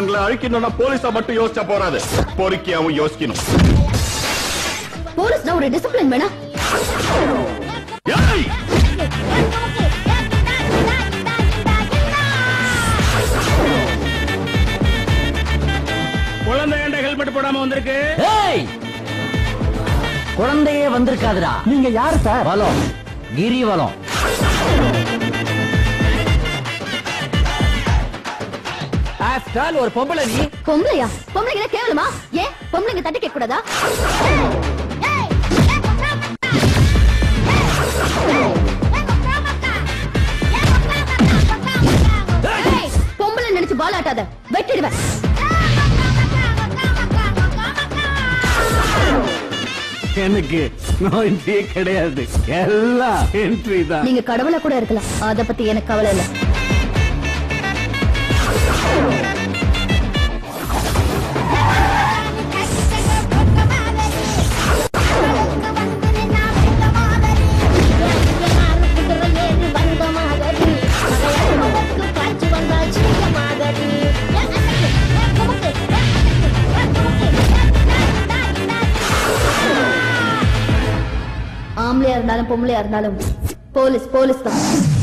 அவங்களை அழிக்கணும்னா போலீஸா மட்டும் யோசிச்சா போறாது பொறுக்கியாவும் யோசிக்கணும் போலீஸ்னா ஒரு டிசிப்ளின் வேணா ஏய்! குழந்தை ஏன்டா ஹெல்மெட் போடாம வந்திருக்கு ஏய் குழந்தையே வந்திருக்காதுடா நீங்க யாரு சார் வலம் கிரிவலம் ஆஃப்டர் ஆல் ஒரு பொம்பளை நீ பொம்பளையா பொம்பளைங்க கேவலமா ஏன் பொம்பளைங்க தட்டி கேட்க கூடாதா ஏய், பொம்பளை நினைச்சு பால் ஆட்டாத வெட்டிடுவேன் எனக்கு நோயின்றே கிடையாது எல்லாம் என்ட்ரி தான் நீங்க கடவுளா கூட இருக்கலாம் அத பத்தி எனக்கு கவலை இல்ல ஆம்பளையா இருந்தாலும் பொம்பளையா இருந்தாலும் போலீஸ் போலீஸ் தான்